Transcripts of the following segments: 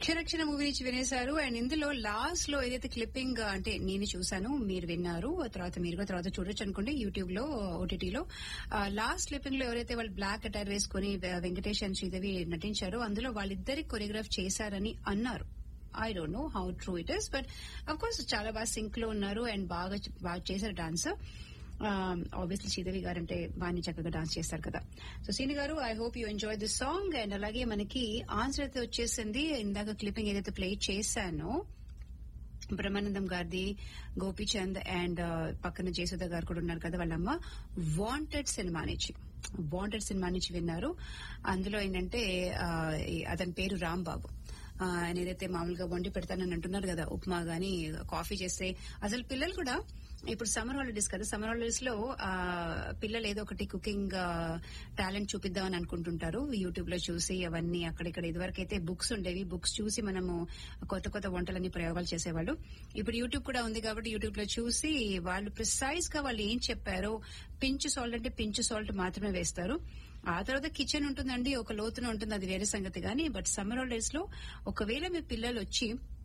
అక్షరక్షణ movie నుంచి వినేశారు and ఇందులో last లో ఏదైతే క్లిప్పింగ్ అంటే నేను చూసాను మీరు విన్నారు ఆ తర్వాత మీరు కూడా తర్వాత చూడొచ్చు అనుకోండి యూట్యూబ్ లో ఓటీటీలో లాస్ట్ క్లిప్పింగ్ లో ఎవరైతే వాళ్ళు బ్లాక్ అటైర్ వేసుకుని వె- వెంకటేష్ అండ్ శ్రీదేవి నటించారో అందులో వాళ్ళిద్దరి కొరియోగ్రాఫ్ చేశారని అన్నారు I don't know how true it is but of course చాలా బాగా సింక్ లో ఉన్నారు అండ్ బాగా బాగా చేశారు డాన్స్ ఆబ్వియస్లీ శ్రీదేవి గారు అంటే బాగా చక్కగా డాన్స్ చేస్తారు కదా so Seeni garu I hope you enjoy this song and అలాగే మనకి ఆన్సర్ అయితే వచ్చేసింది ఇందాక క్లిప్పింగ్ ఏదైతే ప్లే చేశానో బ్రహ్మానందం గారిది గోపీచంద్ అండ్ పక్కన జయసుధ గారు కూడా ఉన్నారు కదా వాళ్ళమ్మ వాంటెడ్ సినిమా నుంచి వాంటెడ్ సినిమా నుంచి విన్నారు అందులో ఏంటంటే ఆ, ఈ- అతని పేరు రాంబాబు ఆ, ఆయన ఏదైతే మామూలుగా వండి పెడతానని అంటున్నారు కదా ఉప్మా గానీ కాఫీ చేస్తే అసలు పిల్లలు కూడా ఇప్పుడు సమ్మర్ హాలిడేస్ కదా సమ్మర్ హాలిడేస్ లో ఆ, పిల్లలు ఏదో ఒకటి కుకింగ్ టాలెంట్ చూపిద్దామని అనుకుంటుంటారు యూట్యూబ్ లో చూసి అవన్నీ అక్కడిక్కడ ఇదివరకు అయితే బుక్స్ ఉండేవి బుక్స్ చూసి మనము కొత్త కొత్త వంటలని ప్రయోగాలు చేసేవాళ్ళు ఇప్పుడు యూట్యూబ్ కూడా ఉంది కాబట్టి యూట్యూబ్ లో చూసి వాళ్ళు ప్రిసైజ్ గా వాళ్ళు ఏం చెప్పారో పించు సాల్ట్ అంటే పించు సాల్ట్ మాత్రమే వేస్తారు ఆ తర్వాత కిచెన్ ఉంటుందండి ఒక లోతున ఉంటుంది అది వేరే సంగతి కానీ బట్ సమ్మర్ హాలిడేస్ లో ఒకవేళ మీ పిల్లలు వచ్చి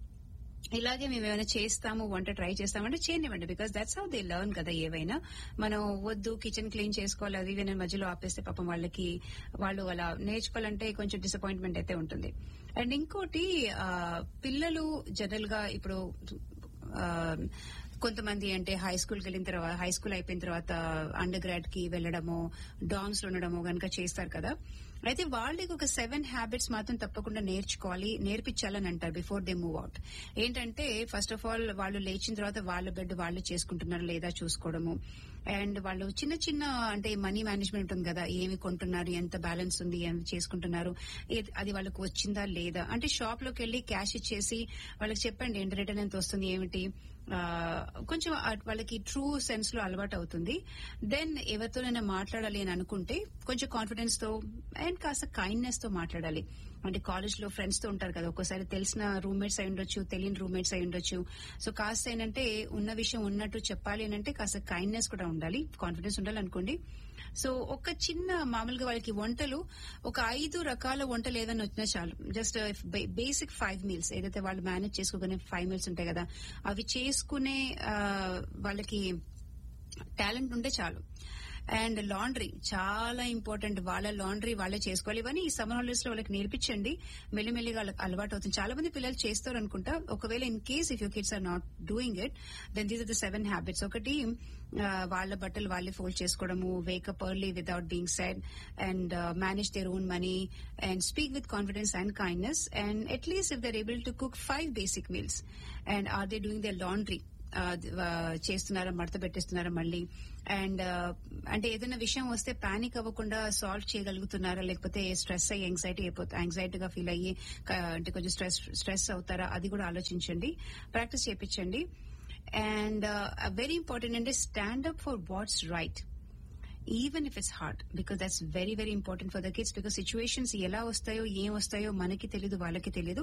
ఇలాగే మేము ఏమైనా చేస్తాము వంట ట్రై చేస్తామంటే చేయనివ్వండి because that's how they learn కదా ఏవైనా మనం వద్దు కిచెన్ క్లీన్ చేసుకోవాలి అవి ఇవి అని మధ్యలో ఆపేస్తే పాపం వాళ్ళకి వాళ్ళు అలా నేర్చుకోవాలంటే కొంచెం డిసప్పాయింట్మెంట్ అయితే ఉంటుంది అండ్ ఇంకోటి ఆ, పిల్లలు జనరల్ గా ఇప్పుడు ఆ, కొంతమంది అంటే హై స్కూల్కి వెళ్ళిన తర్వాత హై స్కూల్ అయిపోయిన తర్వాత అండర్ గ్రాడ్ కి వెళ్ళడము డామ్స్ లో ఉండడము గనక చేస్తారు కదా అయితే వాళ్ళకి ఒక సెవెన్ హ్యాబిట్స్ మాత్రం తప్పకుండా నేర్చుకోవాలి నేర్పించాలని అంటారు బిఫోర్ దే మూవ్ అవుట్ ఏంటంటే ఫస్ట్ ఆఫ్ ఆల్ వాళ్ళు లేచిన తర్వాత వాళ్ళ బెడ్ వాళ్ళు చేసుకుంటున్నారు లేదా చూసుకోవడము అండ్ వాళ్ళు చిన్న చిన్న అంటే మనీ మేనేజ్మెంట్ ఉంటుంది కదా ఏమి కొంటున్నారు ఎంత బ్యాలెన్స్ ఉంది ఏమి చేసుకుంటున్నారు ఏది- అది వాళ్ళకు వచ్చిందా లేదా అంటే షాప్ లోకి వెళ్లి క్యాష్ ఇచ్చేసి వాళ్ళకి చెప్పండి ఎంత రిటర్న్ ఎంత వస్తుంది ఏమిటి ఆ, కొంచెం ఆ- వాళ్ళకి ట్రూ సెన్స్ లో అలవాటు అవుతుంది దెన్ ఎవరితోనైనా మాట్లాడాలి అని అనుకుంటే కొంచెం కాన్ఫిడెన్స్ తో అండ్ కాస్త కైండ్నెస్ తో మాట్లాడాలి అంటే కాలేజ్ లో ఫ్రెండ్స్ తో ఉంటారు కదా ఒక్కోసారి తెలిసిన రూమ్మేట్స్ అయి ఉండొచ్చు తెలియని రూమ్మేట్స్ అయి ఉండొచ్చు సో కాస్త ఏంటంటే ఉన్న విషయం ఉన్నట్టు చెప్పాలి అని అంటే కాస్త కైండ్నెస్ కూడా ఉండాలి కాన్ఫిడెన్స్ ఉండాలి అనుకోండి సో ఒక చిన్న మామూలుగా వాళ్ళకి వంటలు ఒక ఐదు రకాల వంటలు ఏదైనా వచ్చినా చాలు జస్ట్ బేసిక్ ఫైవ్ మీల్స్ ఏదైతే వాళ్ళు మేనేజ్ చేసుకోగానే ఫైవ్ మీల్స్ ఉంటాయి కదా అవి చేసుకునే ఆ, వాళ్ళకి టాలెంట్ ఉంటే చాలు అండ్ లాండ్రీ చాలా ఇంపార్టెంట్ వాళ్ళ లాండ్రీ వాళ్ళే చేసుకోవాలి ఇవన్నీ ఈ సమ్మర్ హాలిడేస్ లో వాళ్ళకి నేర్పించండి మెల్లిమెల్లిగా వాళ్ళకి అలవాటు అవుతుంది చాలా మంది పిల్లలు చేస్తారు అనుకుంటా ఒకవేళ in case if you kids are not doing it then these are the seven habits ఒకటి ఆ, వాళ్ళ బట్టలు వాళ్ళే ఫోల్డ్ చేసుకోవడము wake up early without being said and manage their own money and speak with confidence and kindness and at least if they're able to cook five basic meals and are they doing their laundry ఆ, ఆ, చేస్తున్నారా మడత పెట్టేస్తున్నారా మళ్ళీ and అంటే ఏదైనా విషయం వస్తే panic అవ్వకుండా సాల్వ్ చేయగలుగుతున్నారా లేకపోతే స్ట్రెస్ అయ్యి యాంగ్జైటీ అయిపోతే యాంగ్జైటీగా ఫీల్ అయ్యి క- అంటే కొంచెం స్ట్రెస్ స్ట్రెస్ అవుతారా అది కూడా ఆలోచించండి ప్రాక్టీస్ చేయించండి అండ్ వెరీ ఇంపార్టెంట్ అంటే stand up for what's right even if it's hard because that's very very important for the kids because situations ఎలా వస్తాయో ఏం వస్తాయో మనకి తెలియదు వాళ్ళకి తెలియదు